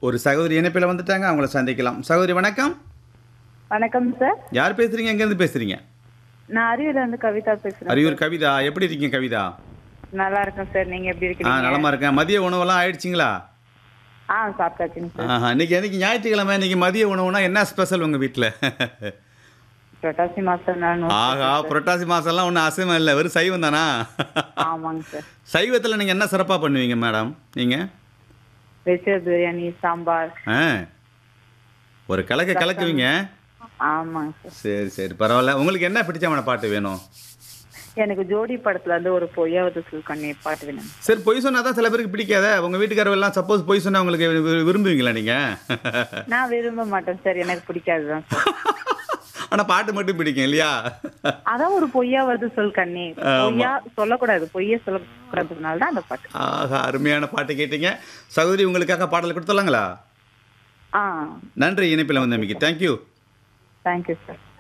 ஒரு சகோதரி இணைப்பில் வந்துட்டாங்க அவங்கள சந்திக்கலாம் சகோதரி வணக்கம் வணக்கம் சார் யார் பேசுறீங்க எங்கேருந்து பேசுறீங்க நான் அரியூர்ல இருந்து கவிதா பேசுறேன் அரியூர் கவிதா எப்படி இருக்கீங்க கவிதா நல்லா இருக்கேன் சார் நீங்க எப்படி ஆ இருக்கீங்க நலமா இருக்கேன் மதிய உணவெல்லாம் ஆயிடுச்சிங்களா ஆ சாப்பிட்டாச்சுங்க சார் ஆஹா இன்னைக்கு எனக்கு ஞாயிற்றுக்கிழமை இன்னைக்கு மதிய உணவுனா என்ன ஸ்பெஷல் உங்கள் வீட்டில் புரட்டாசி மாசம் நான் ஆகா புரட்டாசி மாதம்லாம் ஒன்றும் அசைவம் இல்லை வெறும் சைவம் தானா ஆமாங்க சார் சைவத்தில் நீங்கள் என்ன சிறப்பாக பண்ணுவீங்க மேடம் நீங்கள் வெஜிடபிள் பிரியாணி சாம்பார் ஆ ஒரு கலக்க கலக்குவீங்க ஆமாங்க சார் சரி சரி பரவாயில்ல உங்களுக்கு என்ன பிடிச்சமான பாட்டு வேணும் எனக்கு ஜோடி படத்துல இருந்து ஒரு பொய்யாவது கண்ணி பாட்டு வேணும் சரி பொய் சொன்னா தான் சில பேருக்கு பிடிக்காத உங்க வீட்டுக்காரர் எல்லாம் சப்போஸ் பொய் சொன்னா உங்களுக்கு வி- விரும்புவீங்களா நீங்க நான் விரும்ப மாட்டேன் சார் எனக்கு பிடிக்காதுதான் சார் ஆனா பாட்டு மட்டும் பிடிக்கும் இல்லையா அதான் ஒரு பொய்யாவது சொல் கண்ணி பொய்யா சொல்லக்கூடாது பொய்யா சொல்லக்கூடாதுனால தான் அந்த பாட்டு ஆஹா அருமையான பாட்டு கேட்டீங்க சகோதரி உங்களுக்காக பாடல் கொடுத்துடலாங்களா ஆ நன்றி இணைப்பில் வந்தமைக்கு தேங்க்யூ தேங்க்யூ சார்